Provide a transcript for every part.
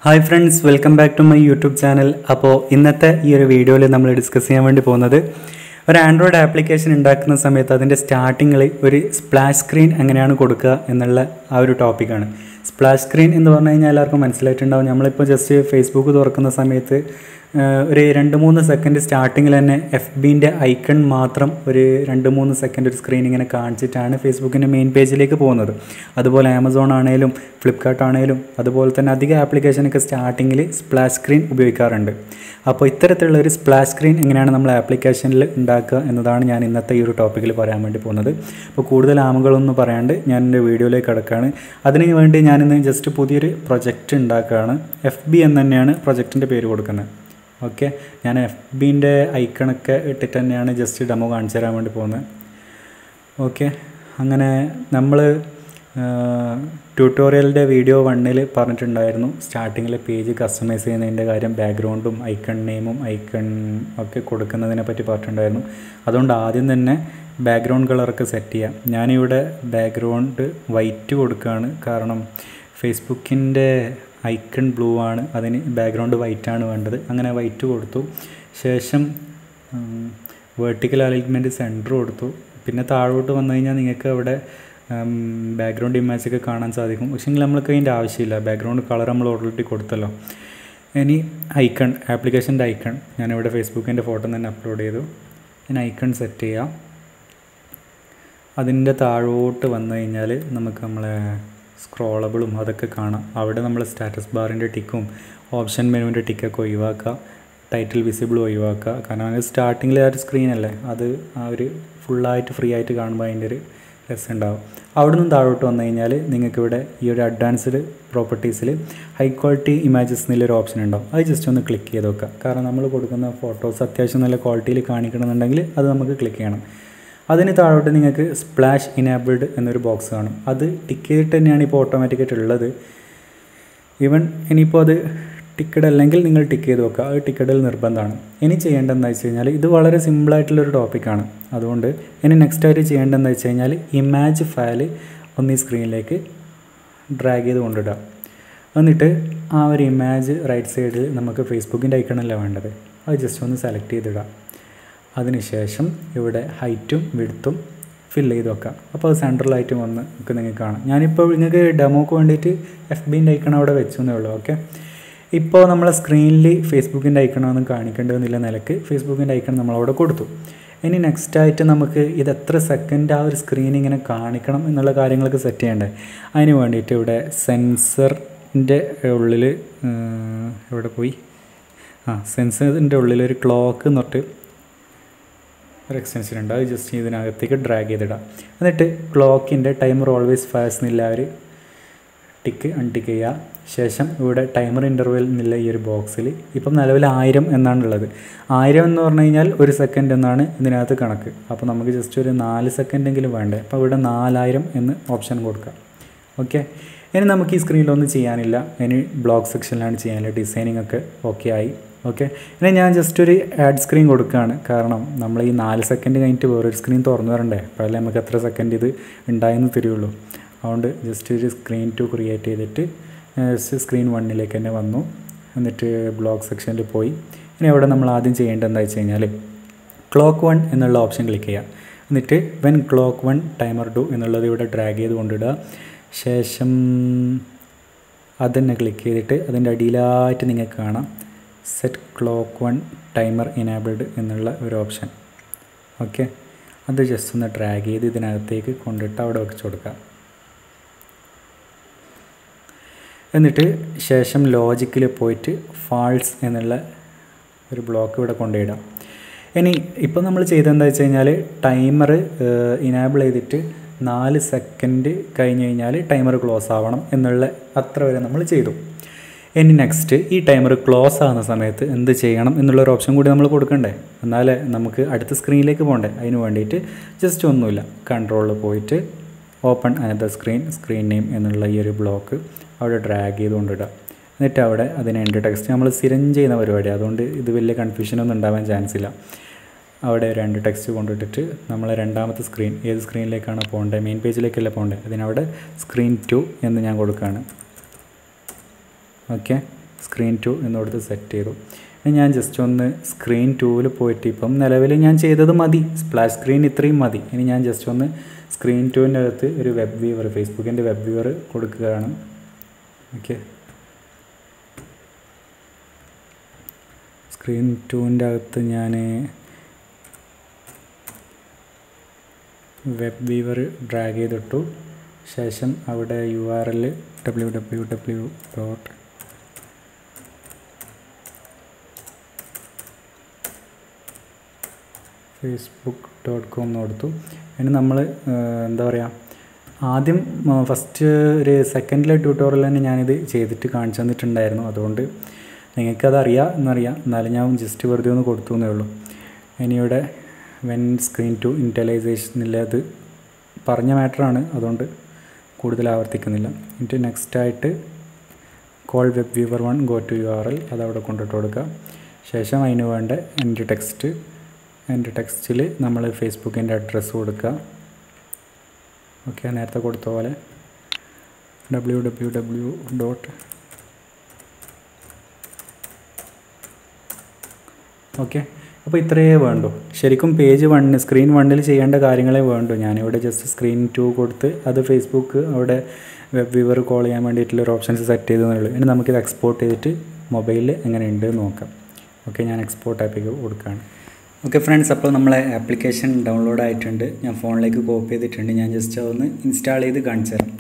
hi friends welcome back to my YouTube channel അപ്പോൾ ഇന്നത്തെ ഈ ഒരു വീഡിയോയിൽ നമ്മൾ ഡിസ്കസ് ചെയ്യാൻ വേണ്ടി പോകുന്നത് ഒരു ആൻഡ്രോയിഡ് ആപ്ലിക്കേഷൻ ഉണ്ടാക്കുന്ന സമയത്ത് അതിൻ്റെ സ്റ്റാർട്ടിങ്ങിൽ ഒരു സ്പ്ലാഷ് സ്ക്രീൻ എങ്ങനെയാണ് കൊടുക്കുക എന്നുള്ള ആ ഒരു ടോപ്പിക്കാണ് സ്പ്ലാഷ് സ്ക്രീൻ എന്ന് പറഞ്ഞു കഴിഞ്ഞാൽ എല്ലാവർക്കും മനസ്സിലായിട്ടുണ്ടാവും നമ്മളിപ്പോൾ ജസ്റ്റ് ഫേസ്ബുക്ക് തുറക്കുന്ന സമയത്ത് ആ, ഒരു രണ്ട് മൂന്ന് സെക്കൻഡ് സ്റ്റാർട്ടിങ്ങിൽ തന്നെ എഫ് ബിൻ്റെ ഐക്കൺ മാത്രം ഒരു രണ്ട് മൂന്ന് സെക്കൻഡ് ഒരു സ്ക്രീൻ ഇങ്ങനെ കാണിച്ചിട്ടാണ് ഫേസ്ബുക്കിൻ്റെ മെയിൻ പേജിലേക്ക് പോകുന്നത് അതുപോലെ ആമസോൺ ആണെങ്കിലും ഫ്ലിപ്കാർട്ട് ആണെങ്കിലും അതുപോലെ തന്നെ അധിക ആപ്ലിക്കേഷനൊക്കെ സ്റ്റാർട്ടിങ്ങിൽ സ്പ്ലാഷ് സ്ക്രീൻ ഉപയോഗിക്കാറുണ്ട് അപ്പോൾ ഇത്തരത്തിലുള്ള ഒരു സ്പ്ലാഷ് സ്ക്രീൻ എങ്ങനെയാണ് നമ്മൾ ആപ്ലിക്കേഷനിൽ ഉണ്ടാക്കുക എന്നതാണ് ഞാൻ ഇന്നത്തെ ഈ ഒരു ടോപ്പിക്കിൽ പറയാൻ വേണ്ടി പോകുന്നത് അപ്പോൾ കൂടുതൽ ആമുകളൊന്നും പറയാണ്ട് ഞാൻ എൻ്റെ വീഡിയോയിലേക്ക് കിടക്കുകയാണ് അതിന് വേണ്ടി ഞാനിന്ന് ജസ്റ്റ് പുതിയൊരു പ്രൊജക്റ്റ് ഉണ്ടാക്കുകയാണ് എഫ് ബി എന്ന് തന്നെയാണ് പ്രൊജക്റ്റിൻ്റെ പേര് കൊടുക്കുന്നത് ഓക്കെ ഞാൻ എഫ് ബിൻ്റെ ഐക്കണൊക്കെ ഇട്ടിട്ട് തന്നെയാണ് ജസ്റ്റ് ഡെമോ കാണിച്ചു തരാൻ വേണ്ടി പോകുന്നത് ഓക്കെ അങ്ങനെ നമ്മൾ ട്യൂട്ടോറിയലിൻ്റെ വീഡിയോ വണ്ണിൽ പറഞ്ഞിട്ടുണ്ടായിരുന്നു സ്റ്റാർട്ടിങ്ങിൽ പേജ് കസ്റ്റമൈസ് ചെയ്യുന്നതിൻ്റെ കാര്യം ബാക്ക്ഗ്രൗണ്ടും ഐക്കൺ നെയിമും ഐക്കൺ ഒക്കെ കൊടുക്കുന്നതിനെ പറ്റി പറഞ്ഞിട്ടുണ്ടായിരുന്നു അതുകൊണ്ട് ആദ്യം തന്നെ ബാക്ക്ഗ്രൗണ്ട് കളറൊക്കെ സെറ്റ് ചെയ്യാം ഞാനിവിടെ ബാക്ക്ഗ്രൗണ്ട് വൈറ്റ് കൊടുക്കുകയാണ് കാരണം ഫേസ്ബുക്കിൻ്റെ ഐക്കൺ ബ്ലൂ ആണ് അതിന് ബാക്ക്ഗ്രൗണ്ട് വൈറ്റ് ആണ് വേണ്ടത് അങ്ങനെ വൈറ്റ് കൊടുത്തു ശേഷം വേർട്ടിക്കൽ അലൈൻമെൻറ്റ് സെൻറ്റർ കൊടുത്തു പിന്നെ താഴോട്ട് വന്നു കഴിഞ്ഞാൽ നിങ്ങൾക്ക് അവിടെ ബാക്ക്ഗ്രൗണ്ട് ഇമേജ് ഒക്കെ കാണാൻ സാധിക്കും പക്ഷേങ്കിൽ നമ്മൾക്ക് അതിൻ്റെ ആവശ്യമില്ല ബാക്ക്ഗ്രൗണ്ട് കളർ നമ്മൾ ഓൾറെഡി കൊടുത്തല്ലോ ഇനി ഐക്കൺ ആപ്ലിക്കേഷൻ്റെ ഐക്കൺ ഞാനിവിടെ ഫേസ്ബുക്കിൻ്റെ ഫോട്ടോ തന്നെ അപ്ലോഡ് ചെയ്തു ഇനി ഐക്കൺ സെറ്റ് ചെയ്യാം അതിൻ്റെ താഴോട്ട് വന്നു കഴിഞ്ഞാൽ നമുക്ക് നമ്മളെ സ്ക്രോളബിളും അതൊക്കെ കാണാം അവിടെ നമ്മൾ സ്റ്റാറ്റസ് ബാറിൻ്റെ ടിക്കും ഓപ്ഷൻ മെനുവിൻ്റെ ടിക്കൊക്കെ ഒഴിവാക്കുക ടൈറ്റിൽ വിസിബിൾ ഒഴിവാക്കുക കാരണം അത് സ്റ്റാർട്ടിങ്ങിൽ ആ ഒരു സ്ക്രീനല്ലേ അത് ആ ഒരു ഫുള്ളായിട്ട് ഫ്രീ ആയിട്ട് കാണുമ്പോൾ അതിൻ്റെ ഒരു രസം ഉണ്ടാവും അവിടെ നിന്ന് താഴോട്ട് വന്നു കഴിഞ്ഞാൽ നിങ്ങൾക്ക് ഇവിടെ ഈ ഒരു അഡ്വാൻസ്ഡ് പ്രോപ്പർട്ടീസിൽ ഹൈ ക്വാളിറ്റി ഇമേജസ് എന്നുള്ളൊരു ഓപ്ഷൻ ഉണ്ടാവും അത് ജസ്റ്റ് ഒന്ന് ക്ലിക്ക് ചെയ്ത് നോക്കുക കാരണം നമ്മൾ കൊടുക്കുന്ന ഫോട്ടോസ് അത്യാവശ്യം നല്ല ക്വാളിറ്റിയിൽ കാണിക്കണമെന്നുണ്ടെങ്കിൽ അത് നമുക്ക് ക്ലിക്ക് ചെയ്യണം അതിന് താഴോട്ട് നിങ്ങൾക്ക് സ്പ്ലാഷ് ഇനേബിൾഡ് എന്നൊരു ബോക്സ് കാണും അത് ടിക്ക് ചെയ്തിട്ട് തന്നെയാണ് ഇപ്പോൾ ഓട്ടോമാറ്റിക്കായിട്ട് ഉള്ളത് ഈവൻ ഇനിയിപ്പോൾ അത് ടിക്കറ്റ് അല്ലെങ്കിൽ നിങ്ങൾ ടിക്ക് ചെയ്ത് നോക്കുക അത് ടിക്കറ്റിൽ നിർബന്ധമാണ് ഇനി ചെയ്യേണ്ടതെന്ന് വെച്ച് കഴിഞ്ഞാൽ ഇത് വളരെ സിമ്പിളായിട്ടുള്ളൊരു ടോപ്പിക്കാണ് അതുകൊണ്ട് ഇനി നെക്സ്റ്റ് ആയിട്ട് ചെയ്യേണ്ടതെന്ന് വെച്ച് കഴിഞ്ഞാൽ ഇമേജ് ഫയൽ ഒന്ന് ഈ സ്ക്രീനിലേക്ക് ഡ്രാഗ് ചെയ്ത് കൊണ്ടിടുക എന്നിട്ട് ആ ഒരു ഇമേജ് റൈറ്റ് സൈഡിൽ നമുക്ക് ഫേസ്ബുക്കിൻ്റെ ഐക്കണല്ല വേണ്ടത് അത് ജസ്റ്റ് ഒന്ന് സെലക്ട് ചെയ്തിടുക അതിനുശേഷം ഇവിടെ ഹൈറ്റും വിടുത്തും ഫില്ല് ചെയ്ത് വെക്കാം അപ്പോൾ അത് സെൻട്രലായിട്ട് വന്ന് നമുക്ക് നിങ്ങൾക്ക് കാണാം ഞാനിപ്പോൾ നിങ്ങൾക്ക് ഡെമോക്ക് വേണ്ടിയിട്ട് എഫ് ബിൻ്റെ ഐക്കൺ അവിടെ വെച്ചു എന്നേ ഉള്ളൂ ഓക്കെ ഇപ്പോൾ നമ്മളെ സ്ക്രീനിൽ ഫേസ്ബുക്കിൻ്റെ ഐക്കണൊന്നും കാണിക്കേണ്ടതെന്നില്ല നിലക്ക് ഫേസ്ബുക്കിൻ്റെ ഐക്കൺ നമ്മളവിടെ കൊടുത്തു ഇനി നെക്സ്റ്റ് ആയിട്ട് നമുക്ക് ഇത് എത്ര സെക്കൻഡ് ആ ഒരു സ്ക്രീൻ ഇങ്ങനെ കാണിക്കണം എന്നുള്ള കാര്യങ്ങളൊക്കെ സെറ്റ് ചെയ്യണ്ടേ അതിന് വേണ്ടിയിട്ട് ഇവിടെ സെൻസറിൻ്റെ ഉള്ളിൽ എവിടെ പോയി ആ സെൻസറിൻ്റെ ഉള്ളിൽ ഒരു ക്ലോക്ക് എന്ന് പറഞ്ഞിട്ട് ഒരു എക്സ്റ്റൻഷൻ ഉണ്ട് അത് ജസ്റ്റ് ഇതിനകത്തേക്ക് ഡ്രാഗ് ചെയ്തിടാം എന്നിട്ട് ക്ലോക്കിൻ്റെ ടൈമർ ഓൾവേസ് ഫാസ് എന്നില്ല ഒരു ടിക്ക് അൺടിക്ക് ചെയ്യുക ശേഷം ഇവിടെ ടൈമർ ഇൻ്റർവെൽ എന്നുള്ള ഈ ഒരു ബോക്സിൽ ഇപ്പം നിലവിൽ ആയിരം എന്നാണ് ഉള്ളത് ആയിരം എന്ന് പറഞ്ഞു കഴിഞ്ഞാൽ ഒരു സെക്കൻഡ് എന്നാണ് ഇതിനകത്ത് കണക്ക് അപ്പോൾ നമുക്ക് ജസ്റ്റ് ഒരു നാല് സെക്കൻഡെങ്കിലും വേണ്ടേ അപ്പോൾ ഇവിടെ നാലായിരം എന്ന് ഓപ്ഷൻ കൊടുക്കാം ഓക്കെ ഇനി നമുക്ക് ഈ സ്ക്രീനിലൊന്നും ചെയ്യാനില്ല ഇനി ബ്ലോഗ് സെക്ഷനിലാണ് ചെയ്യാനില്ല ഡിസൈനിങ് ഒക്കെ ഓക്കെ ആയി ഓക്കെ ഇനി ഞാൻ ജസ്റ്റ് ഒരു ആഡ് സ്ക്രീൻ കൊടുക്കുകയാണ് കാരണം നമ്മൾ ഈ നാല് സെക്കൻഡ് കഴിഞ്ഞിട്ട് വേറൊരു സ്ക്രീൻ തുറന്നു വരണ്ടേ അപ്പോഴല്ലേ നമുക്ക് എത്ര സെക്കൻഡ് ഇത് ഉണ്ടായെന്ന് തരുള്ളൂ അതുകൊണ്ട് ജസ്റ്റ് ഒരു സ്ക്രീൻ ടു ക്രിയേറ്റ് ചെയ്തിട്ട് ജസ്റ്റ് സ്ക്രീൻ വണ്ണിലേക്ക് തന്നെ വന്നു എന്നിട്ട് ബ്ലോഗ് സെക്ഷനിൽ പോയി ഇനി അവിടെ നമ്മൾ ആദ്യം ചെയ്യേണ്ടത് എന്താ വെച്ച് കഴിഞ്ഞാൽ ക്ലോക്ക് വൺ എന്നുള്ള ഓപ്ഷൻ ക്ലിക്ക് ചെയ്യുക എന്നിട്ട് when clock one timer do എന്നുള്ളത് ഇവിടെ ഡ്രാഗ് ചെയ്ത് കൊണ്ടിടുക ശേഷം അതന്നെ ക്ലിക്ക് ചെയ്തിട്ട് അതിൻ്റെ അടിയിലായിട്ട് നിങ്ങൾക്ക് കാണാം set clock one timer enabled എന്നുള്ള ഒരു ഓപ്ഷൻ ഓക്കെ അത് ജസ്റ്റ് ഒന്ന് ഡ്രാഗ് ചെയ്ത് ഇതിനകത്തേക്ക് കൊണ്ടിട്ട് അവിടെ വെച്ച് കൊടുക്കുക എന്നിട്ട് ശേഷം ലോജിക്കിൽ പോയിട്ട് ഫാൾസ് എന്നുള്ള ഒരു ബ്ലോക്ക് ഇവിടെ കൊണ്ടുപോയിടാം ഇനി ഇപ്പോൾ നമ്മൾ ചെയ്തതെന്താ വെച്ച് കഴിഞ്ഞാൽ ടൈമർ ഇനാബിൾ ചെയ്തിട്ട് നാല് സെക്കൻഡ് കഴിഞ്ഞ് കഴിഞ്ഞാൽ ടൈമർ ക്ലോസ് ആവണം എന്നുള്ള അത്ര വരെ നമ്മൾ ചെയ്തു ഇനി നെക്സ്റ്റ് ഈ ടൈമർ ക്ലോസ് ആകുന്ന സമയത്ത് എന്ത് ചെയ്യണം എന്നുള്ളൊരു ഓപ്ഷൻ കൂടി നമ്മൾ കൊടുക്കണ്ടേ എന്നാലേ നമുക്ക് അടുത്ത സ്ക്രീനിലേക്ക് പോകണ്ടേ അതിന് വേണ്ടിയിട്ട് ജസ്റ്റ് ഒന്നുമില്ല കൺട്രോളിൽ പോയിട്ട് open another screen screen name എന്നുള്ള ഈ ഒരു ബ്ലോക്ക് അവിടെ ഡ്രാഗ് ചെയ്ത് കൊണ്ടിടുക എന്നിട്ട് അവിടെ അതിന് എൻ്റെ ടെക്സ്റ്റ് നമ്മൾ സ്ഥിരം ചെയ്യുന്ന പരിപാടി അതുകൊണ്ട് ഇത് വലിയ കൺഫ്യൂഷനൊന്നും ഉണ്ടാവാൻ ചാൻസ് ഇല്ല അവിടെ രണ്ട് ടെക്സ്റ്റ് കൊണ്ടിട്ടിട്ട് നമ്മൾ രണ്ടാമത്തെ സ്ക്രീൻ ഏത് സ്ക്രീനിലേക്കാണ് പോകേണ്ടത് മെയിൻ പേജിലേക്കല്ല പോകേണ്ടത് അതിനവിടെ സ്ക്രീൻ ടു എന്ന് ഞാൻ കൊടുക്കുകയാണ് ഓക്കെ സ്ക്രീൻ ടു എന്നോടത്ത് സെറ്റ് ചെയ്തു ഇനി ഞാൻ ജസ്റ്റ് ഒന്ന് സ്ക്രീൻ ടൂവിൽ പോയിട്ട് ഇപ്പം നിലവിൽ ഞാൻ ചെയ്തത് മതി സ്പ്ലാഷ് സ്ക്രീൻ ഇത്രയും മതി ഇനി ഞാൻ ജസ്റ്റ് ഒന്ന് സ്ക്രീൻ ടുവിൻ്റെ അകത്ത് ഒരു വെബ് വ്യൂവർ ഫേസ്ബുക്കിൻ്റെ വെബ് വ്യൂവർ കൊടുക്കുകയാണ് ഓക്കെ സ്ക്രീൻ ടുവിൻ്റെ അകത്ത് ഞാൻ വെബ് വീവർ ഡ്രാഗ് ചെയ്തിട്ടു ശേഷം അവിടെ U R L W W W dot Facebook dot com എന്ന് കൊടുത്തു ഇനി നമ്മൾ എന്താ പറയുക ആദ്യം ഫസ്റ്റ് ഒരു സെക്കൻഡിലെ ട്യൂട്ടോറിയൽ തന്നെ ഞാനിത് ചെയ്തിട്ട് കാണിച്ചു തന്നിട്ടുണ്ടായിരുന്നു അതുകൊണ്ട് നിങ്ങൾക്കത് അറിയാം എന്നറിയാം എന്നാലും ഞാൻ ജസ്റ്റ് വെറുതെ ഒന്ന് കൊടുത്തു എന്നേ ഉള്ളൂ ഇനിയുടെ വെൻ സ്ക്രീൻ ടു ഇൻറ്റലൈസേഷനിലെ അത് പറഞ്ഞ മാറ്ററാണ് അതുകൊണ്ട് കൂടുതൽ ആവർത്തിക്കുന്നില്ല എന്നിട്ട് നെക്സ്റ്റ് ആയിട്ട് call web viewer one go to U R L അതവിടെ കൊണ്ടിട്ട് കൊടുക്കുക ശേഷം അതിന് വേണ്ട എൻ്റെ ടെക്സ്റ്റ് എൻ്റെ ടെക്സ്റ്റിൽ നമ്മൾ ഫേസ്ബുക്കിൻ്റെ അഡ്രസ്സ് കൊടുക്കുക ഓക്കെ നേരത്തെ കൊടുത്ത പോലെ W W W dot okay അപ്പോൾ ഇത്രയേ വേണ്ടൂ ശരിക്കും പേജ് വണ്ണ് സ്ക്രീൻ വണ്ണിൽ ചെയ്യേണ്ട കാര്യങ്ങളെ വേണ്ടൂ ഞാനിവിടെ ജസ്റ്റ് സ്ക്രീൻ ടു കൊടുത്ത് അത് ഫേസ്ബുക്ക് അവിടെ വെബ് വ്യൂവർ കോൾ ചെയ്യാൻ വേണ്ടിയിട്ടുള്ള ഒരു ഓപ്ഷൻസ് സെറ്റ് ചെയ്തതേ ഉള്ളൂ ഇനി നമുക്കിത് എക്സ്പോർട്ട് ചെയ്തിട്ട് മൊബൈലിൽ എങ്ങനെ ഉണ്ട് എന്ന് നോക്കാം ഓക്കെ ഞാൻ എക്സ്പോർട്ട് ആപ്പിക്ക് കൊടുക്കുകയാണ് ഓക്കെ ഫ്രണ്ട്സ് അപ്പോൾ നമ്മളെ ആപ്ലിക്കേഷൻ ഡൗൺലോഡ് ആയിട്ടുണ്ട് ഞാൻ ഫോണിലേക്ക് കോപ്പി ചെയ്തിട്ടുണ്ട് ഞാൻ ജസ്റ്റ് ഒന്ന് ഇൻസ്റ്റാൾ ചെയ്ത് കാണിച്ചു തരാം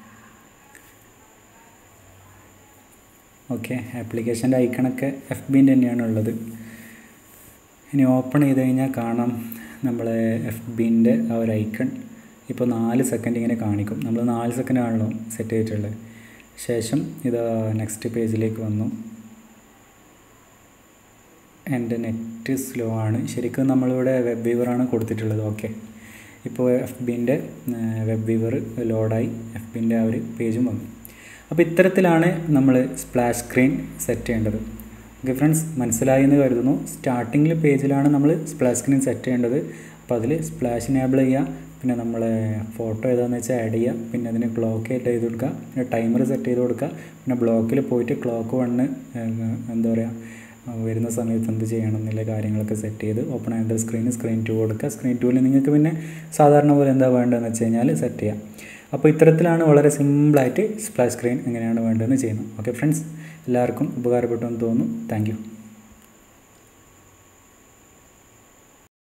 ഓക്കെ ആപ്ലിക്കേഷൻ്റെ ഐക്കണൊക്കെ എഫ് ബിൻ്റെ തന്നെയാണ് ഉള്ളത് ഇനി ഓപ്പൺ ചെയ്ത് കഴിഞ്ഞാൽ കാണാം നമ്മളെ എഫ് ബിൻ്റെ ആ ഒരു ഐക്കൺ ഇപ്പോൾ നാല് സെക്കൻഡ് ഇങ്ങനെ കാണിക്കും നമ്മൾ നാല് സെക്കൻഡ് ആണല്ലോ സെറ്റ് ചെയ്തിട്ടുള്ളത് ശേഷം ഇത് നെക്സ്റ്റ് പേജിലേക്ക് വന്നു എൻ്റെ നെറ്റ് സ്ലോ ആണ് ശരിക്കും നമ്മളിവിടെ വെബ് വീവറാണ് കൊടുത്തിട്ടുള്ളത് ഓക്കെ ഇപ്പോൾ എഫ് ബിൻ്റെ വെബ് വീവർ ലോഡായി എഫ് ബിൻ്റെ ആ ഒരു പേജും വന്നു അപ്പോൾ ഇത്തരത്തിലാണ് നമ്മൾ സ്പ്ലാഷ് സ്ക്രീൻ സെറ്റ് ചെയ്യേണ്ടത് ഓക്കെ ഫ്രണ്ട്സ് മനസ്സിലായി എന്ന് കരുതുന്നു സ്റ്റാർട്ടിങ്ങിൽ പേജിലാണ് നമ്മൾ സ്പ്ലാഷ് സ്ക്രീൻ സെറ്റ് ചെയ്യേണ്ടത് അപ്പോൾ അതിൽ സ്പ്ലാഷ് എനേബിൾ ചെയ്യുക പിന്നെ നമ്മൾ ഫോട്ടോ ഏതാണെന്ന് വെച്ചാൽ ആഡ് ചെയ്യുക പിന്നെ അതിന് ക്ലോക്ക് ആയിട്ട് ചെയ്ത് കൊടുക്കുക പിന്നെ ടൈമർ സെറ്റ് ചെയ്ത് കൊടുക്കുക പിന്നെ ബ്ലോക്കിൽ പോയിട്ട് ക്ലോക്ക് വണ്ണ് എന്താ പറയുക വരുന്ന സമയത്ത് എന്ത് ചെയ്യണം എന്നുള്ള കാര്യങ്ങളൊക്കെ സെറ്റ് ചെയ്ത് ഓപ്പൺ ആയിട്ട് സ്ക്രീൻ സ്ക്രീൻ ടു കൊടുക്കുക സ്ക്രീൻ ടുവിൽ നിങ്ങൾക്ക് പിന്നെ സാധാരണ പോലെ എന്താ വേണ്ടതെന്ന് വെച്ച് കഴിഞ്ഞാൽ സെറ്റ് ചെയ്യാം അപ്പോൾ ഇത്തരത്തിലാണ് വളരെ സിമ്പിളായിട്ട് സ്പ്ലാഷ് സ്ക്രീൻ എങ്ങനെയാണ് വേണ്ടതെന്ന് ചെയ്യുന്നത് ഓക്കെ ഫ്രണ്ട്സ് എല്ലാവർക്കും ഉപകാരപ്പെട്ടു എന്ന് തോന്നുന്നു താങ്ക്